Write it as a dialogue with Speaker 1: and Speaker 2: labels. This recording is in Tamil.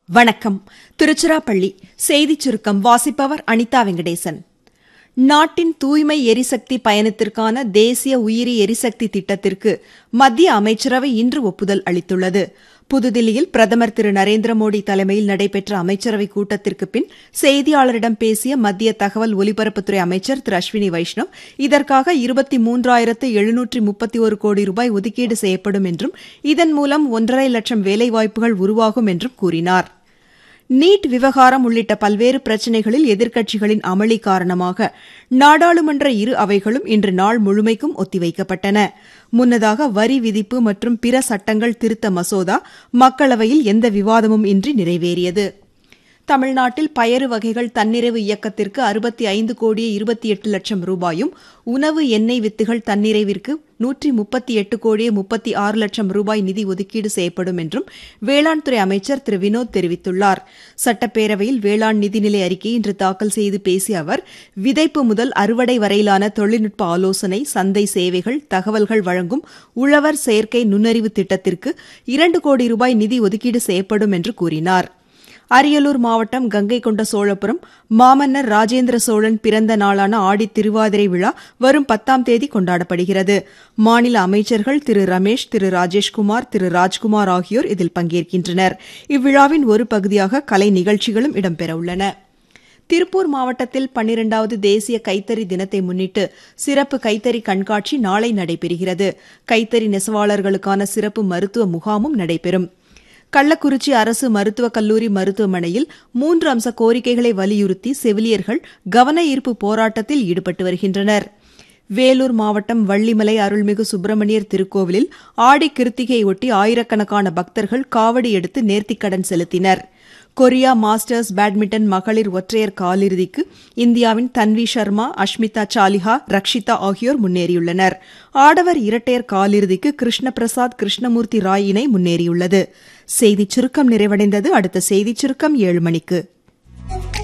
Speaker 1: வணக்கம் திருச்சிராப்பள்ளி செய்திச் சுருக்கம் வாசிப்பவர் அனிதா வெங்கடேசன் நாட்டின் தூய்மை எரிசக்தி பயணத்திற்கான தேசிய உயிரி எரிசக்தி திட்டத்திற்கு மத்திய அமைச்சரவை இன்று ஒப்புதல் அளித்துள்ளது புதுதில்லியில் பிரதமர் திரு நரேந்திர மோடி தலைமையில் நடைபெற்ற அமைச்சரவைக் கூட்டத்திற்கு பின் செய்தியாளரிடம் பேசிய மத்திய தகவல் ஒலிபரப்புத்துறை அமைச்சர் திரு அஸ்வினி வைஷ்ணவ் இதற்காக இருபத்தி மூன்றாயிரத்து எழுநூற்றி முப்பத்தி ஒரு கோடி ரூபாய் ஒதுக்கீடு செய்யப்படும் என்றும் இதன் மூலம் ஒன்றரை லட்சம் வேலைவாய்ப்புகள் உருவாகும் என்றும் கூறினார் நீட் விவகாரம் உள்ளிட்ட பல்வேறு பிரச்சினைகளில் எதிர்க்கட்சிகளின் அமளி காரணமாக நாடாளுமன்ற இரு அவைகளும் இன்று நாள் முழுமைக்கும் ஒத்திவைக்கப்பட்டன முன்னதாக வரி விதிப்பு மற்றும் பிற சட்டங்கள் திருத்த மசோதா மக்களவையில் எந்த விவாதமும் இன்றி நிறைவேறியது தமிழ்நாட்டில் பயறு வகைகள் தன்னிறைவு இயக்கத்திற்கு அறுபத்தி ஐந்து கோடியே இருபத்தி எட்டு லட்சம் ரூபாயும் உணவு எண்ணெய் வித்துகள் தன்னிறைவிற்கு நூற்றி முப்பத்தி எட்டு கோடியே முப்பத்தி ஆறு லட்சம் ரூபாய் நிதி ஒதுக்கீடு செய்யப்படும் என்றும் வேளாண் துறை அமைச்சர் திரு வினோத் தெரிவித்துள்ளார் சட்டப்பேரவையில் வேளாண் நிதிநிலை அறிக்கையை இன்று தாக்கல் செய்து பேசிய அவர் விதைப்பு முதல் அறுவடை வரையிலான தொழில்நுட்ப ஆலோசனை சந்தை சேவைகள் தகவல்கள் வழங்கும் உழவர் செயற்கை நுண்ணறிவு திட்டத்திற்கு இரண்டு கோடி ரூபாய் நிதி ஒதுக்கீடு செய்யப்படும் என்று கூறினார் அரியலூர் மாவட்டம் கங்கை கொண்ட சோழபுரம் மாமன்னர் ராஜேந்திர சோழன் பிறந்த நாளான ஆடி திருவாதிரை விழா வரும் பத்தாம் தேதி கொண்டாடப்படுகிறது மாநில அமைச்சர்கள் திரு ரமேஷ் திரு ராஜேஷ்குமார் திரு ராஜ்குமார் ஆகியோர் இதில் பங்கேற்கின்றனர் இவ்விழாவின் ஒரு பகுதியாக கலை நிகழ்ச்சிகளும் இடம்பெறவுள்ளன திருப்பூர் மாவட்டத்தில் பன்னிரண்டாவது தேசிய கைத்தறி தினத்தை முன்னிட்டு சிறப்பு கைத்தறி கண்காட்சி நாளை நடைபெறுகிறது கைத்தறி நெசவாளர்களுக்கான சிறப்பு மருத்துவ முகாமும் நடைபெறும் கள்ளக்குறிச்சி அரசு மருத்துவக் கல்லூரி மருத்துவமனையில் மூன்று அம்ச கோரிக்கைகளை வலியுறுத்தி செவிலியர்கள் கவன ஈர்ப்பு போராட்டத்தில் ஈடுபட்டு வருகின்றனர் வேலூர் மாவட்டம் வள்ளிமலை அருள்மிகு சுப்பிரமணியர் திருக்கோவிலில் ஆடி கிருத்திகையொட்டி ஆயிரக்கணக்கான பக்தர்கள் காவடி எடுத்து நேர்த்திக்கடன் செலுத்தினர் கொரியா மாஸ்டர்ஸ் பேட்மிண்டன் மகளிர் ஒற்றையர் காலிறுதிக்கு இந்தியாவின் தன்வி சர்மா அஷ்மிதா சாலிஹா ரக்ஷிதா ஆகியோர் முன்னேறியுள்ளனர் ஆடவர் இரட்டையர் காலிறுதிக்கு கிருஷ்ண பிரசாத் கிருஷ்ணமூர்த்தி ராய் இணை முன்னேறியுள்ளது செய்திச் சுருக்கம் நிறைவடைந்தது அடுத்த செய்திச் சுருக்கம் ஏழு மணிக்கு